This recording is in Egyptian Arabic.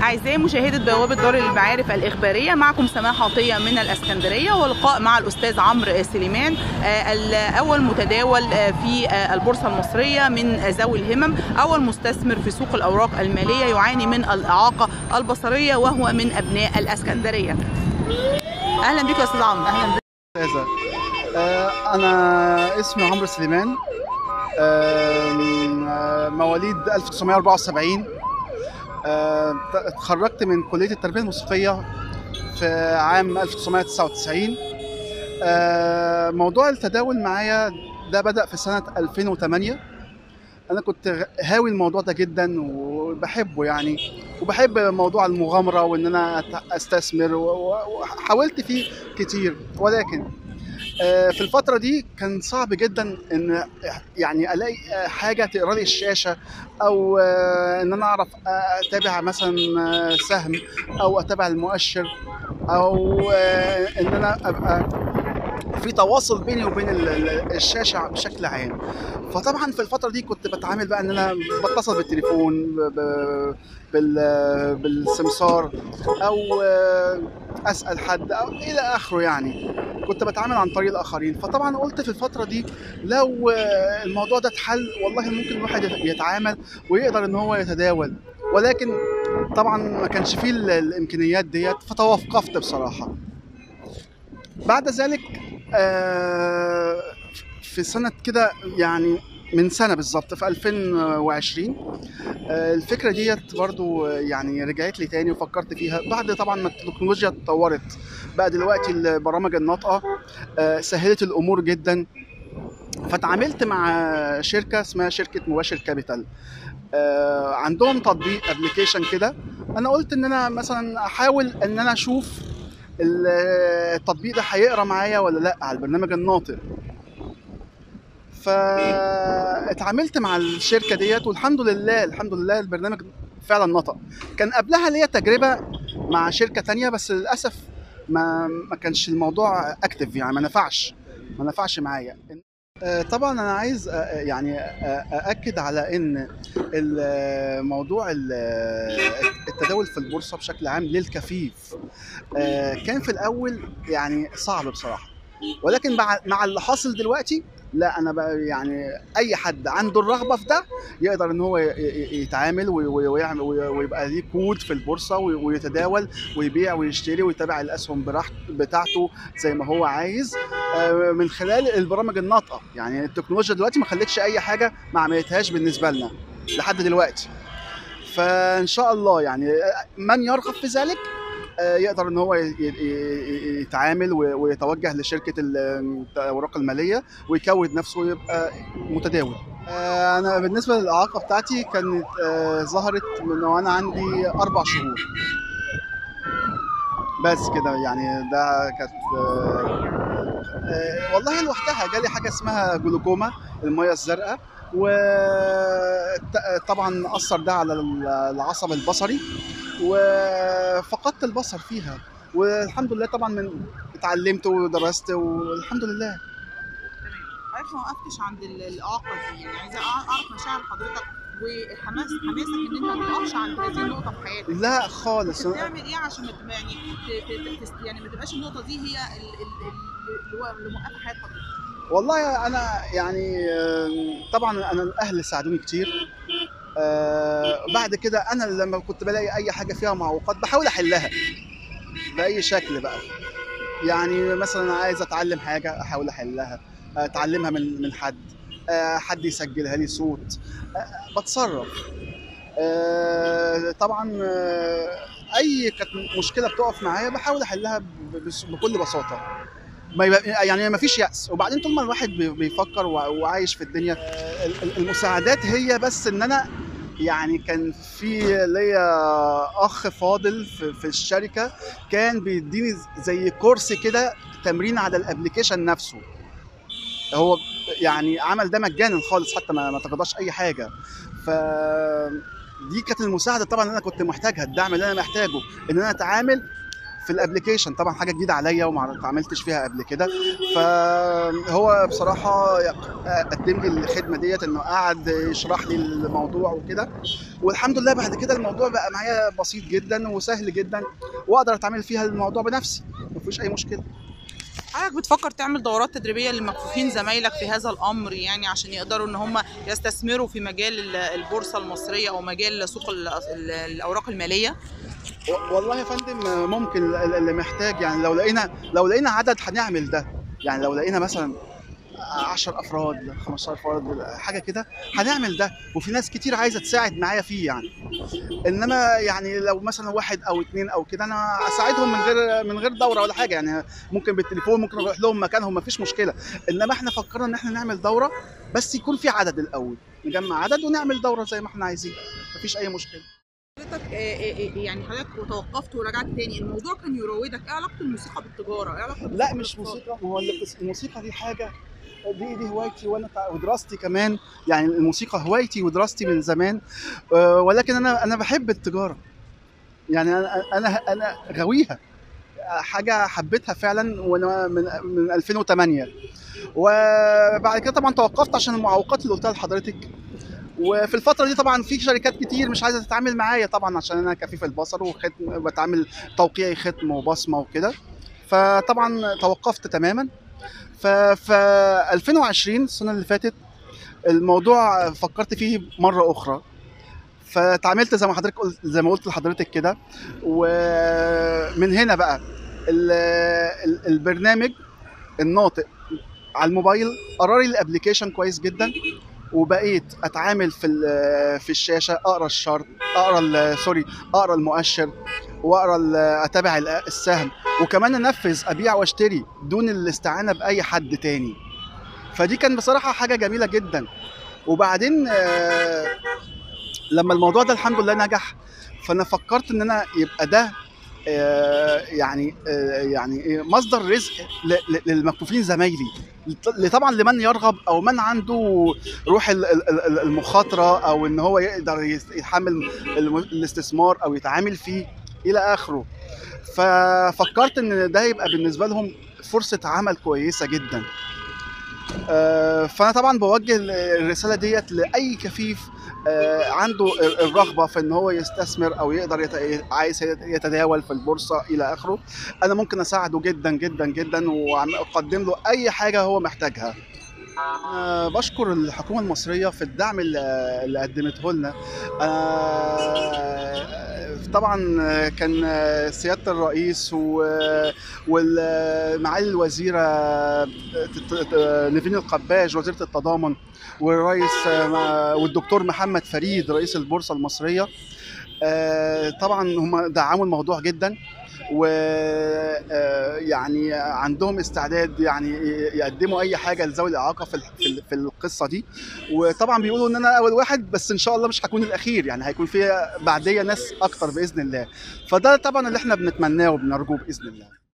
أعزائي مشاهدة بوابة دار المعارف الإخبارية معكم سماح عطية من الإسكندرية ولقاء مع الأستاذ عمرو سليمان آه، الأول متداول آه، في آه، البورصة المصرية من ذوي الهمم أول مستثمر في سوق الأوراق المالية يعاني من الإعاقة البصرية وهو من أبناء الإسكندرية أهلا بك يا أستاذ عمرو أهلا بك أستاذة آه، أنا اسمي عمرو سليمان آم، آه، مواليد 1974 آه، اتخرجت من كلية التربية الموسيقية في عام 1999 آه، موضوع التداول معايا ده بدأ في سنة 2008 أنا كنت هاوي الموضوع ده جدا وبحبه يعني وبحب موضوع المغامرة وإن أنا أت- أستثمر و- و- وحاولت فيه كتير ولكن آه، في الفترة دي كان صعب جدا ان يعني الاقي آه، حاجة تقرا لي الشاشة او آه، ان انا اعرف آه، اتابع مثلا آه، سهم او اتابع المؤشر او آه، ان انا ابقى في تواصل بيني وبين ال- ال- الشاشة بشكل عام فطبعا في الفترة دي كنت بتعامل بقى ان انا بتصل بالتليفون ب- ب- بال- بالسمسار او آه، اسال حد او الى اخره يعني كنت بتعامل عن طريق الاخرين فطبعا قلت في الفتره دي لو آه، الموضوع ده اتحل والله ممكن الواحد يت- يتعامل ويقدر ان هو يتداول ولكن طبعا ما كانش فيه ال- الامكانيات ديت فتوقفت بصراحه بعد ذلك آه، في سنه كده يعني من سنه بالظبط في 2020 آه، الفكره ديت برضو آه، يعني رجعت لي تاني وفكرت فيها بعد طبعا ما التكنولوجيا اتطورت بقى دلوقتي البرامج الناطقه آه، سهلت الامور جدا فتعاملت مع شركه اسمها شركه مباشر كابيتال آه، عندهم تطبيق ابلكيشن كده انا قلت ان انا مثلا احاول ان انا اشوف ال- التطبيق ده هيقرا معايا ولا لا على البرنامج الناطق فاتعاملت مع الشركه ديت والحمد لله الحمد لله البرنامج فعلا نطق كان قبلها ليا تجربه مع شركه تانية بس للاسف ما ما كانش الموضوع اكتف يعني ما نفعش ما نفعش معايا آه، طبعا انا عايز آه، يعني آه، ااكد على ان ال- موضوع ال- التداول في البورصه بشكل عام للكفيف آه، كان في الاول يعني صعب بصراحه ولكن مع مع اللي حاصل دلوقتي لا انا بقى يعني اي حد عنده الرغبه في ده يقدر ان هو ي- ي- يتعامل وي- وي- ويعمل وي- ويبقى ليه كود في البورصه وي- ويتداول ويبيع ويشتري ويتابع الاسهم براحته بتاعته زي ما هو عايز آه، من خلال البرامج الناطقه يعني التكنولوجيا دلوقتي ما خلتش اي حاجه ما عملتهاش بالنسبه لنا لحد دلوقتي فان شاء الله يعني من يرغب في ذلك آه، يقدر ان هو ي- ي- ي- يتعامل و- ويتوجه لشركه ال- الاوراق الماليه ويكود نفسه ويبقى متداول آه، انا بالنسبه للاعاقه بتاعتي كانت آه، ظهرت من وانا عندي اربع شهور بس كده يعني ده كانت آه، آه، والله لوحدها جالي حاجه اسمها جلوكوما الميه الزرقاء وطبعا اثر ده على العصب البصري وفقدت البصر فيها والحمد لله طبعا من اتعلمت ودرست والحمد لله عارف ما وقفتش عند ال- الإعاقة دي يعني عايزة أع- أعرف مشاعر حضرتك وحماس حماسك إن أنت ما تقفش عند هذه النقطة في حياتك لا خالص كنت بتعمل ايه عشان ما تبقى يعني ت- ت- تست- يعني ما تبقاش النقطه دي هي ال- ال- ال- اللي هو اللي موقفه حياه حضرتك والله انا يعني آم، طبعا انا الاهل ساعدوني كتير آه، بعد كده انا لما كنت بلاقي اي حاجه فيها معوقات بحاول احلها باي شكل بقى يعني مثلا عايز اتعلم حاجه احاول احلها اتعلمها من من حد آه، حد يسجلها لي صوت آه، بتصرف آه، طبعا آه، اي كانت مشكله بتقف معايا بحاول احلها ب- بس- بكل بساطه ما يبقى يعني ما فيش يأس وبعدين طول ما الواحد بي- بيفكر وع- وعايش في الدنيا آه، ال- ال- المساعدات هي بس ان انا يعني كان في ليا اخ فاضل في, في الشركه كان بيديني زي كورس كده تمرين على الابلكيشن نفسه هو يعني عمل ده مجانا خالص حتى ما ما تقضاش اي حاجه ف دي كانت المساعده طبعا اللي انا كنت محتاجها الدعم اللي انا محتاجه ان انا اتعامل في الابلكيشن طبعا حاجه جديده عليا وما اتعاملتش فيها قبل كده فهو بصراحه قدم لي الخدمه ديت انه قعد يشرح لي الموضوع وكده والحمد لله بعد كده الموضوع بقى معايا بسيط جدا وسهل جدا واقدر اتعامل فيها الموضوع بنفسي مفيش اي مشكله حضرتك بتفكر تعمل دورات تدريبيه للمكفوفين زمايلك في هذا الامر يعني عشان يقدروا ان هم يستثمروا في مجال البورصه المصريه او مجال سوق الاوراق الماليه والله يا فندم ممكن اللي محتاج يعني لو لقينا لو لقينا عدد هنعمل ده يعني لو لقينا مثلا 10 افراد 15 فرد حاجه كده هنعمل ده وفي ناس كتير عايزه تساعد معايا فيه يعني انما يعني لو مثلا واحد او اتنين او كده انا اساعدهم من غير من غير دوره ولا حاجه يعني ممكن بالتليفون ممكن اروح لهم مكانهم مفيش مشكله انما احنا فكرنا ان احنا نعمل دوره بس يكون في عدد الاول نجمع عدد ونعمل دوره زي ما احنا عايزين مفيش اي مشكله حضرتك يعني حضرتك توقفت ورجعت تاني الموضوع كان يراودك ايه علاقه الموسيقى بالتجاره؟ ايه علاقه لا مش موسيقى هو الموسيقى دي حاجه دي دي هوايتي وانا ودراستي كمان يعني الموسيقى هوايتي ودراستي من زمان ولكن انا انا بحب التجاره يعني انا انا انا غاويها حاجه حبيتها فعلا وانا من من 2008 وبعد كده طبعا توقفت عشان المعوقات اللي قلتها لحضرتك وفي الفتره دي طبعا في شركات كتير مش عايزه تتعامل معايا طبعا عشان انا كفيف البصر وختم بتعامل توقيعي ختم وبصمه وكده فطبعا توقفت تماما ففي 2020 السنه اللي فاتت الموضوع فكرت فيه مره اخرى فتعاملت زي ما حضرتك قلت زي ما قلت لحضرتك كده ومن هنا بقى البرنامج الناطق على الموبايل قرا لي الابلكيشن كويس جدا وبقيت اتعامل في في الشاشه اقرا الشرط اقرا سوري اقرا المؤشر واقرا اتابع السهم وكمان انفذ ابيع واشتري دون الاستعانه باي حد تاني فدي كان بصراحه حاجه جميله جدا وبعدين لما الموضوع ده الحمد لله نجح فانا فكرت ان انا يبقى ده يعني يعني مصدر رزق للمكفوفين زمايلي طبعا لمن يرغب او من عنده روح المخاطره او ان هو يقدر يتحمل الاستثمار او يتعامل فيه الى اخره ففكرت ان ده يبقى بالنسبه لهم فرصه عمل كويسه جدا فانا طبعا بوجه الرساله ديت لاي كفيف عنده الرغبه في ان هو يستثمر او يقدر يت... عايز يتداول في البورصه الى اخره انا ممكن اساعده جدا جدا جدا واقدم له اي حاجه هو محتاجها أه بشكر الحكومه المصريه في الدعم اللي قدمته لنا أه طبعا كان سياده الرئيس ومعالي الوزيره نيفين القباج وزيره التضامن والرئيس والدكتور محمد فريد رئيس البورصه المصريه طبعا هم دعموا الموضوع جدا ويعني عندهم استعداد يعني يقدموا اي حاجه لذوي الاعاقه في في القصه دي وطبعا بيقولوا ان انا اول واحد بس ان شاء الله مش هكون الاخير يعني هيكون في بعديه ناس اكتر باذن الله فده طبعا اللي احنا بنتمناه وبنرجوه باذن الله